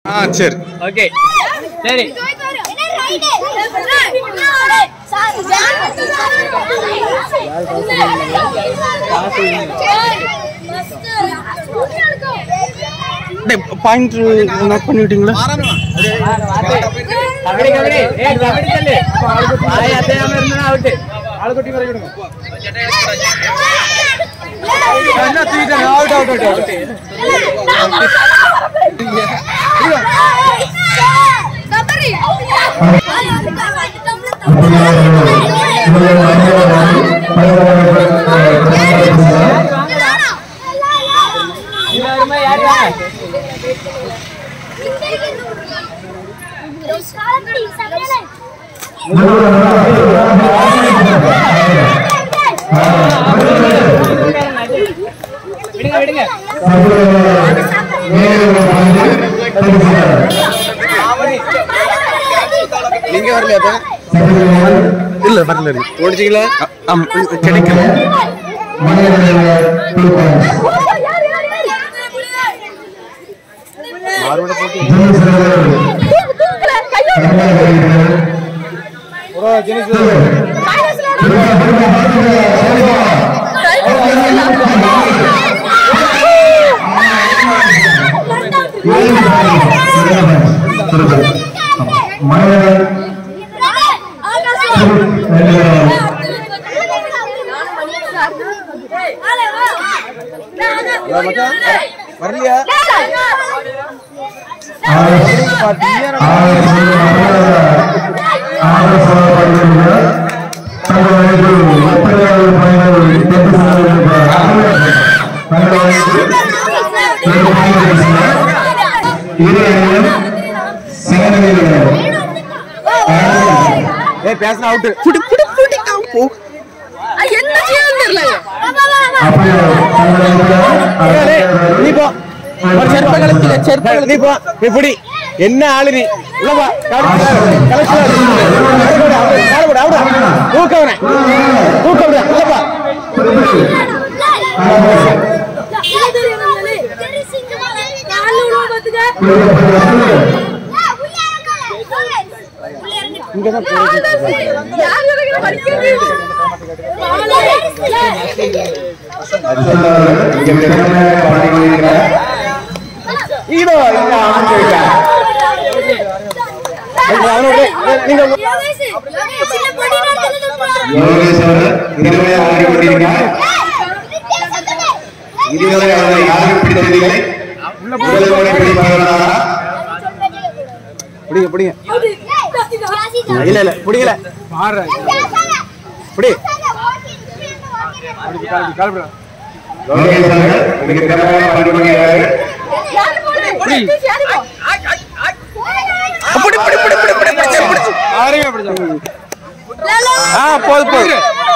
ஆ சரி ஓகே சரி point note பண்ணிவிட்டீங்களா கபடி கபடி ஏ கபடி தள்ளு ஆய் அத்தையாம இருந்தா அவுட் ஆளு குட்டி வரை விடுங்க என்ன தூக்கிட்டாங்க அவுட் அவுட் அவுட் எல்லாருமே யார் யார் விடுங்க விடுங்க நீங்க வரலையா இல்ல வரல ஓடிச்சிங்களா கிடைக்கல வரலையா ஏ பேசின அவுட் புடி புடி புடி போ என்ன செய்யணும் தெரியல நீ போ ஒரு செருப்ப கலத்தில செருப்ப நீ போ நீ புடி என்ன ஆளு நீ உள்ள வா தூக்கவன தூக்கவன உள்ள வா இதோ இந்த அவன் போயிட்டான் அவனோட நீங்க யோகேஷ் அவர்கள் இதுவரை ஆடிக்கொண்டிருக்கிறார் இதுவரை அவரை யாரும் பிடித்ததில்லை முதல்வரை பிடிப்பார்களா பிடிங்க பிடிங்க இல்ல இல்ல பிடிக்கல பிடி யோகேஷ் அவர்கள் மிக திறமையாக பாடிக்கொண்டிருக்கிறார்கள் பிடி பிடி பிடி பிடி பிடி பிடிச்சு பிடிச்சு ஆ போது போது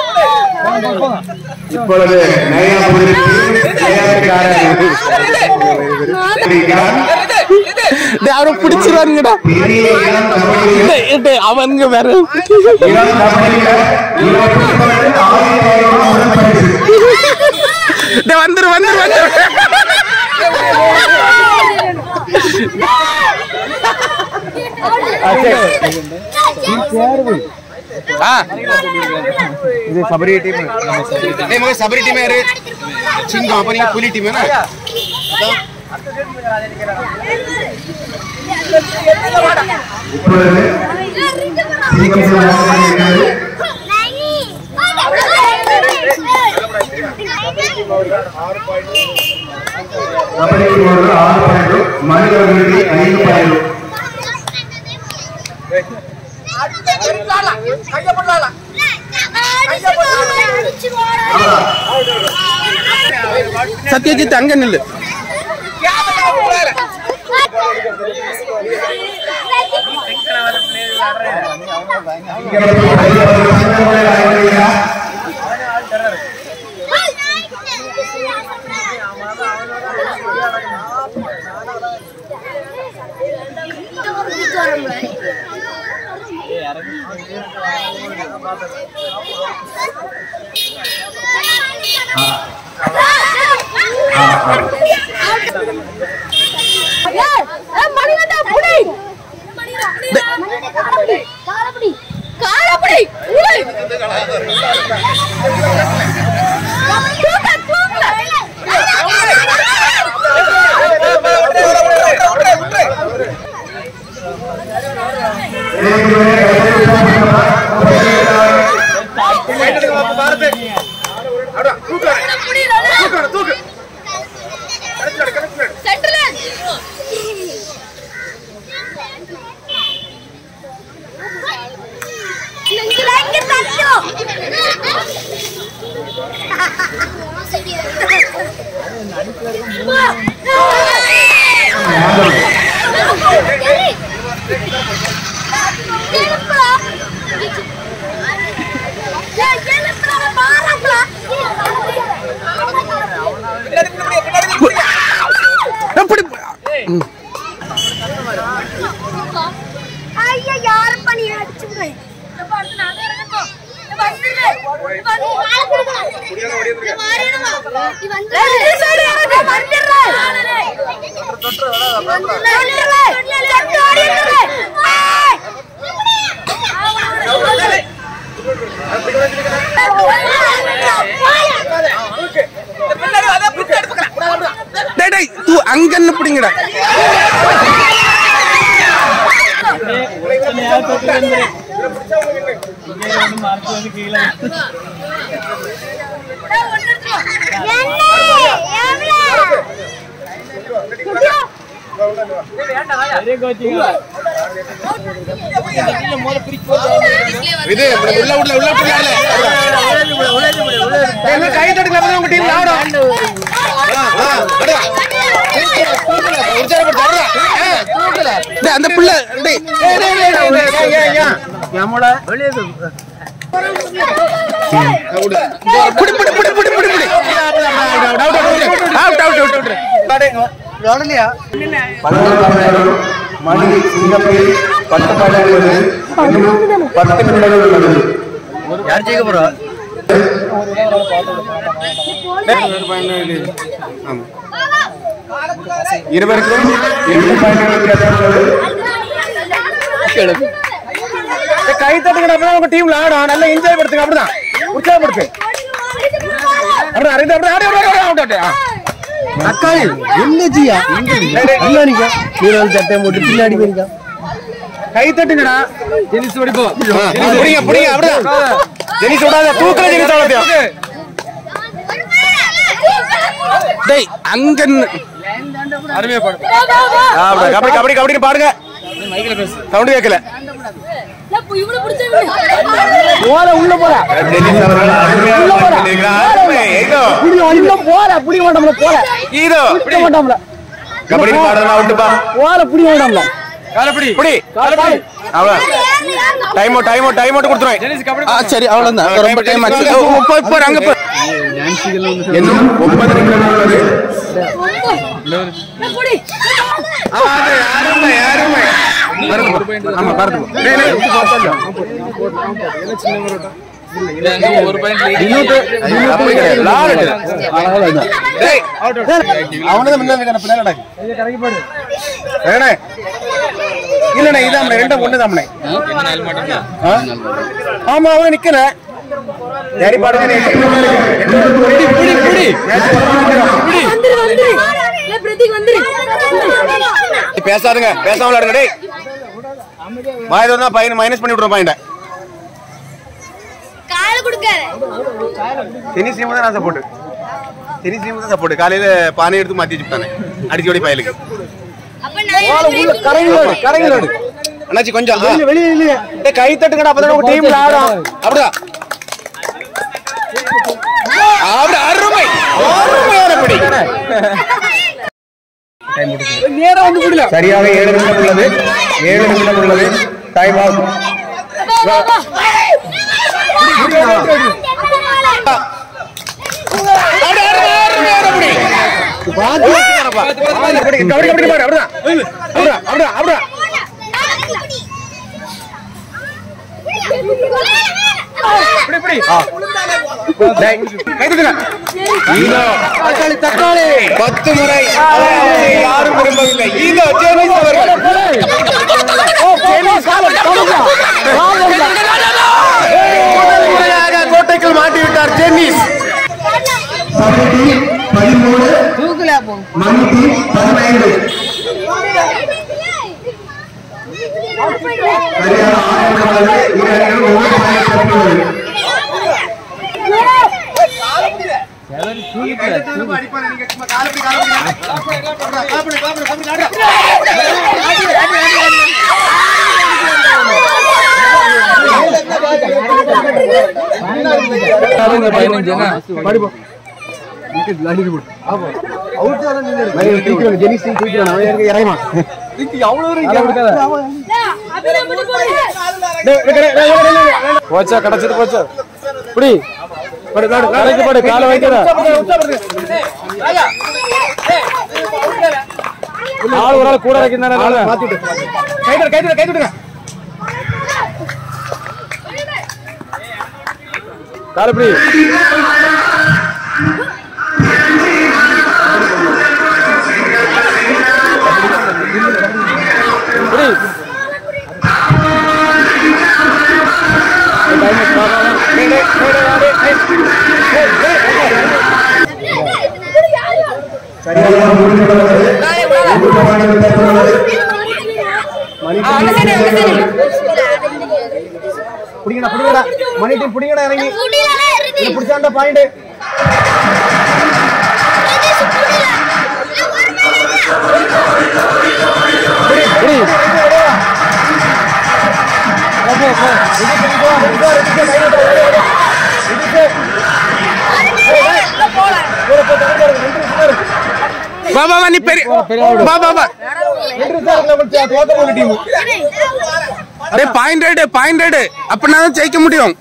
இப்பொழுது நயனாபுரத்தில் விளையாட்டுக்காரர் இருக்கிறார். டேய், அவரை பிடிச்சிருவாருங்கடா பெரிய இளம் கபடியில் டேய், டேய், அவனுங்க வேற இளம் கபடியில் இவர் பெற்றுக்கொண்டு ஆயிரத்தி ஐநூறு முதல் பரிசு டேய், வந்துரு வந்துரு வந்துரு ஆ இது சபரி டீம் டேய் மகன் சபரி டீம் யாரு சிங்கம் அப்ப நீங்க புலி டீம் என்ன இப்பொழுது சீக்கிரம் விளையாடுகிறது. கபடிக்கு ஒரு ஆறு பாயிண்ட் மனிதர்களுக்கு ஐந்து பாயிண்ட் சத்யஜித் அங்க நில்லு காரப்படி காரப்படி உலை தூக்க தூக்க சென்ட்ரல் நெஞ்சிலாங்க தட்டோ எப்படி ஐயா யார பண்ணி அடிச்சுடுறேன் டேய் டேய் தூ அங்கன்னு பிடிங்கடா இது உள்ள உள்ள உள்ள உள்ள கை தட்டுங்க அப்பதான் உங்க டீம் ஆடும் டேய், அந்த பிள்ளை டேய் டேய், டேய், டேய், டேய், டேய், ஏன், ஏன், ஏன்? புடி, புடி, புடி, புடி, புடி, புடி. Out, out, out, out, out. பதினொன்றாம் மணி சிங்கப்பூர் பத்து பதினொன்று இன்னும் பத்து நிமிடங்கள் உள்ளது யார் ஜெயிக்க போறா ஆமா. இருவருக்கும் இரண்டு பாயிண்டுகள் வித்தியாசம் உள்ளது டேய், கை தட்டுங்கடா அப்பதான் உங்க டீம்ல ஆடும் நல்லா என்ஜாய் படுத்துங்க அப்படிதான் உற்சாகப்படுத்து அப்படிதான் ரெண்டு அப்படியே ஆடு, ஆடு, ஆடு, ஆடு, ஆடு, ஆ. தக்காளி என்ன ஜியா நல்லா நீங்க நீங்க சட்டை போட்டு பின்னாடி போயிருக்கா கை தட்டுங்கடா ஜெனிஸ் ஓடிப்போ புடிங்க புடிங்க அப்படிதான் ஜெனிஸ் விடாத தூக்குற ஜெனிஸ் அவ்வளோத்தையும் டேய் அங்க அருமையா பாடு கபடி கபடி கபடி பாடுங்க சவுண்ட் கேட்கல இவனை பிடிச்ச போல உள்ள போல டென்னிஸ் அவர்கள் அருமையாக பண்ணியிருக்கிறார். அருமை, இதோ, புடி உள்ள போல புடி மாட்டோம்ல போல இதோ புடி மாட்டோம்ல கபடி பாடலாம் அவுட்டுப்பா போல புடி மாட்டோம்ல காலப்படி புடி அவ்வளோ time out time out time out கொடுத்துருவேன் ஆ சரி அவ்வளவுதான் ரொம்ப டைம் ஆச்சு இப்போ இப்போ அங்க போ இன்னும் ஒன்பது நிமிடங்கள் உள்ளது புடி அருமை அருமை ஆமா பரத்து அவனதான் முன்ன பின்னாடி இல்லண்ணே இதான் ரெண்டும் ஒண்ணு தான் ஆமா அவன் நிக்கல சரி பாடுங்க புடி புடி புடி வந்துரு வந்துரு இல்ல பிரதீக் வந்துரு பேசாதுங்க பேசாம விளையாடுங்க டேய் வாய் தான் பையன் மைனஸ் பண்ணி விட்டுறோம் பையன் கால கொடுக்காத டென்னிஸ் டீம் தான் நான் சப்போர்ட் டென்னிஸ் டீம் தான் சப்போர்ட் காலையில பானை எடுத்து மாத்தி வச்சுட்டானே அடிச்சு ஓடி பயலுக்கு அப்ப நான் கரைங்களோடு கரைங்களோடு அண்ணாச்சி கொஞ்சம் ஆ. வெளியே இல்லையே டேய் கை தட்டுங்கடா அப்பதான் உங்க டீம்ல ஆடும் அப்படிதான் அப்படி அருமை அருமையான பிடி நேரா வந்து புடில சரியாக ஏழு நிமிடம் உள்ளது ஏழு நிமிடம் உள்ளது டைம் அவுட் அப்படி அருமை, அருமையான பிடி கபடி கபடி கபடி பாரு அப்படிதான் அப்படிதான் அப்படிதான் அப்படிதான் இப்படி இப்படி டேய், கை தட்டுங்க தக்காளி தக்காளி பத்து முறை அதாவது யாரும் விரும்பவில்லை இதோ ஜெனிஸ் அவர்கள் ஓ போலீஸ் காலம் தடுங்க சரியான ஆட்டக்காரர்கள் இரு அணிகளும் ஒவ்வொரு பாயிண்ட் பெற்றுள்ளது போச்சா கிடைச்சது போச்சா இப்படி படு நாடு கரைக்கு படு காலை வைக்கிற ஆள் ஒரு ஆள் கூட வைக்கிறாங்க மாத்திட்டு கைது கைது கைது காலை இப்படி இப்படி சரியாக முடிக்கப்பட்டது ஒவ்வொரு பாயிண்ட் பெற்றுள்ளது புடிங்கடா புடிங்கடா மணி டீம் புடிங்கடா இறங்கி இது பிடிச்சாண்ட பாயிண்ட் வா வா வா நீ பெரிய வா வா வா அரே பாயிண்ட் எடு பாயிண்ட் எடு அப்படின்னா தான் ஜெயிக்க முடியும்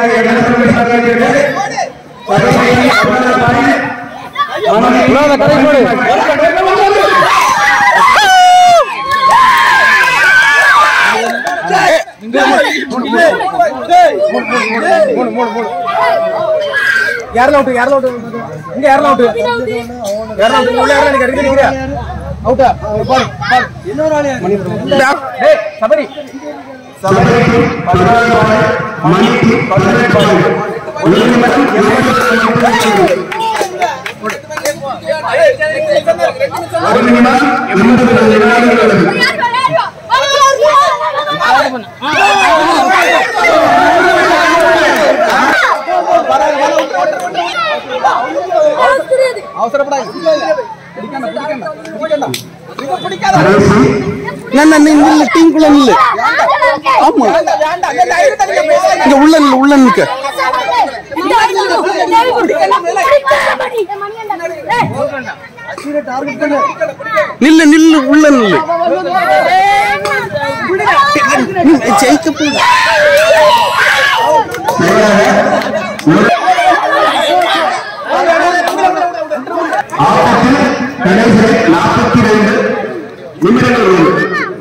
யாரெல்லாம் அவுட் யாரெல்லாம் அவுட் இங்க யாரெல்லாம் அவுட் யாரெல்லாம் அவுட் உள்ள யாரெல்லாம் நீங்க அடிக்கிறீங்க அவுட்டா பால் பால் இன்னொரு ஆளு டேய் சபரி ஒரு நிமிடம் எண்பது வினாடிகள் அவசரப்படாது கடைசி நான் நில்லு டீமுக்குள்ள நில்லு ஆமா இங்க உள்ள நில்லு உள்ள நிக்க நில்லு நில்லு உள்ள நில்லு ஜெயிக்க போகுது ஆட்டத்தில் கடைசி நாற்பத்தி ரெண்டு நிமிடங்கள் உள்ளது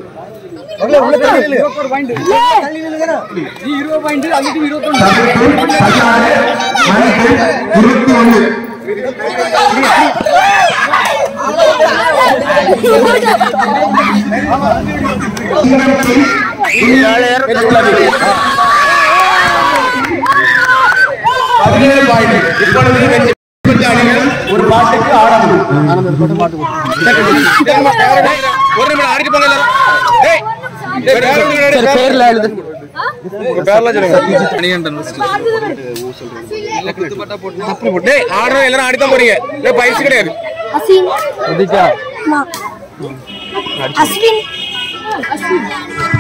சபைக்கு பதினாறு மணிக்கு இருபத்தி ஒன்று பதினேழு பாயிண்ட் இப்பொழுது வெற்றி அணிகள் ஒரு பாட்டுக்கு ஆடணும் ஒரு நிமிடம் ஆடிட்டு போங்க எல்லாரும். டேய், டேய், பேர் விடுங்க, டேய், பேர்ல எழுது மணிகண்டன் first. அப்படி போட்டு. டேய், ஆடுறவங்க எல்லாரும் ஆடித்தான் போறீங்க டேய், பயிற்சி கிடையாது அஸ்வின் அஸ்வின்